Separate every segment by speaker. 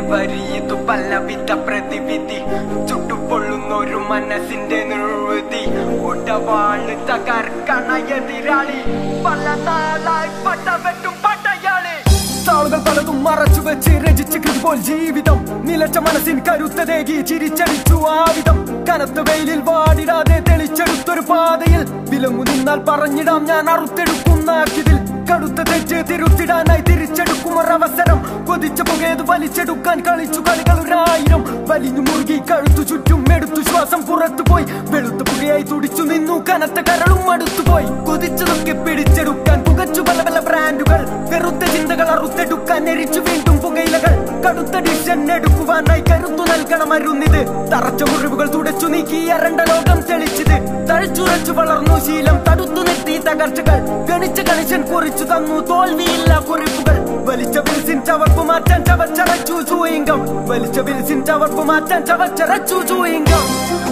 Speaker 1: വരിയതു പലവിധ പ്രതിവിധി ചുട്ടുപൊള്ളുന്നൊരു മനസ്സിന്റെ നിർവൃതി ഉടവാള് തകർക്കണ എതിരാളി പല നാളായി പട്ടവെട്ടും പട്ടയാളി
Speaker 2: താളുകൾ പലതും മറച്ചു വെച്ച് രചിച്ച് കൃതിപോൽ ജീവിതം നിലച്ച മനസ്സിൻ കരുത്തതേകി ചിരിച്ചടിച്ചു ആവിധം കനത്ത വെയിലിൽ വാടിടാതെ തെളിച്ചെടുത്തൊരു പാതയിൽ വിലങ്ങു നിന്നാൽ പറഞ്ഞിടാം ഞാൻ അറുത്തെടുക്കുന്നാക്കിതിൽ കടുത്ത തെറ്റ് തിരുത്തിടാനായി തിരിച്ചെടുക്കും ഒരവസരം കൊതിച്ച പുകയത് വലിച്ചെടുക്കാൻ കളിച്ചു കളികൾ ഒരായിരം വലിഞ്ഞു മുറുകി കഴുത്തു ചുറ്റും എടുത്തു ശ്വാസം പുറത്തു പോയി വെളുത്ത പുകയായി തുടിച്ചു നിന്നു കനത്ത കരളും അടുത്തുപോയി കൊതിച്ചതൊക്കെ പിടിച്ചെടുക്കാൻ പുകച്ചു പല പല ബ്രാൻഡുകൾ വെറുത്ത ചിന്തകൾ അറുത്തെടുക്കാൻ എരിച്ചു വീണ്ടും പുകയിലകൾ കടുത്ത ഡിഷൻ എടുക്കുവാനായി കരുത്തു നൽകണം അരുന്നിത് തറച്ച മുറിവുകൾ തുടച്ചു നീക്കി അരണ്ട ലോകം തെളിച്ചത് തഴച്ചുറച്ചു വളർന്നു ശീലം തടുത്തു നിർത്തി തകർച്ചകൾ ഗണിച്ച ഗണിച്ചൻ കുറിച്ചു തന്നു തോൽവിയില്ല കുറിപ്പുകൾ വലിച്ച വിൽസിൻ ചവർപ്പ് മാറ്റാൻ ചവച്ചറച്ചു ചൂയിങ്കം വലിച്ച വിൽസിൻ ചവർപ്പ് മാറ്റാൻ ചവച്ചറച്ചു chewing gum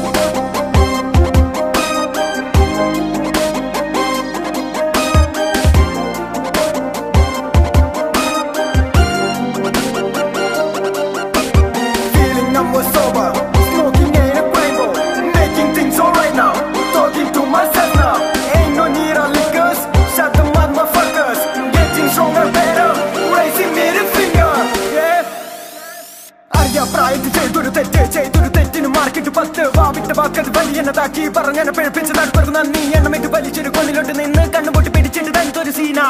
Speaker 2: Feeling numb was sober Smoking ain't a rainbow Making things alright now Talking to myself now Ain't no need of liquors Shut the motherfuckers Getting stronger better Raising middle finger Yeah അറിയാ പ്രായത്തിൽ ചെയ്തൊരു തെറ്റ് ചെയ്തൊരു തെറ്റിന് market പത്ത് വാവിട്ട വാക്കത് വലിയെന്നതാക്കി പറഞ്ഞെന്നെ പിഴപ്പിച്ച് തടുപ്പർക്ക് നന്ദി എണ്ണം ഇത് വലിച്ചൊരു കൊള്ളിലോട്ട് നിന്ന് കണ്ണുപൊട്ടി പിടിച്ചിട്ട് തനിത്തൊരു സീന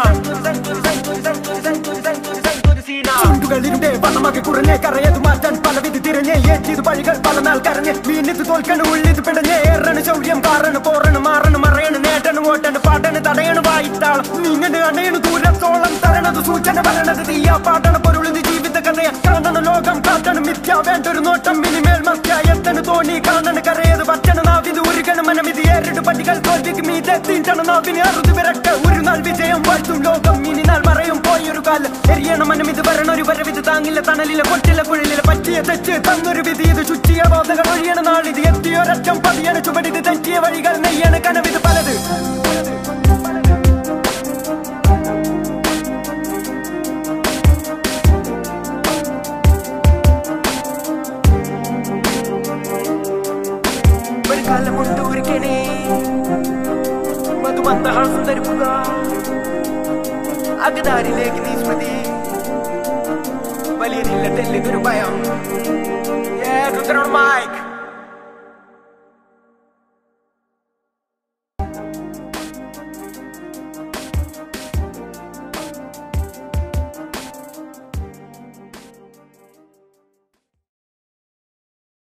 Speaker 2: ചുണ്ടുകളിരുടെ വണ്ണമാക്കി കുറഞ്ഞേ കറയത് മാറ്റാൻ പലവിധ തിരഞ്ഞേ ഏറ്റിയത് വഴികൾ പല നാൾ കരഞ്ഞ് വീണിത് തോൽക്കണ് ഉള്ളിത് പിടഞ്ഞേ ഏറണ് ശൗര്യം കാറണ് പോറണ് മാറണ് മറയണ് നേട്ടണ് ഓട്ടണ് പാട്ടണ് തടയണ് വായിത്താളം നീങ്ങണ് അണയണ് ദൂരത്തോളം തരണത് സൂചന വരണത് തീയാ പാട്ടണ പൊരുളിത് ജീവിത കഥയ കാണണ ലോകം കാട്ടണ് മിഥ്യ വേണ്ടൊരു നോട്ടം മിനിമേൽ മത്യായത്തണ് തോണി കാണണ് കരയത് പറ്റണ നാവിത് ഉരുകണ് മനമിത് ഏറിട്ട് പട്ടികൾ തോൽവിക്ക് മീതെ തീറ്റണ നാവിന് അറുത് വിരട്ട് ഒരു നാൾ വിജയം വാഴ്ത്തും ലോകം ഇനി നാൾ മറയും പോയൊരു കാലം എരിയണ മനം ഇത് വരണ ഒരു വരവിത് താങ്ങില്ല തണലിലെ കൊട്ടിലെ കുഴലിലെ പറ്റിയ തെറ്റ് തന്നൊരു വിധി ഇത് ചുറ്റിയ ബോധകൾ ഒഴിയണ നാളിത് എത്തിയൊരറ്റം പതിയണ ചുവടിത് തെറ്റിയ വഴികൾ നെയ്യണ കനവിത് പലത്
Speaker 1: ഒരു കാലമുണ്ട് ഒരിക്കണേ മധുമന്ദഹാസം ധരിക്കുക അകതാരിലേക്ക് നീ സ്മൃതി വലിയ നില്ല തെല്ലിതൊരു ഭയം Yeah, രുദ്രൻ മൈക്ക്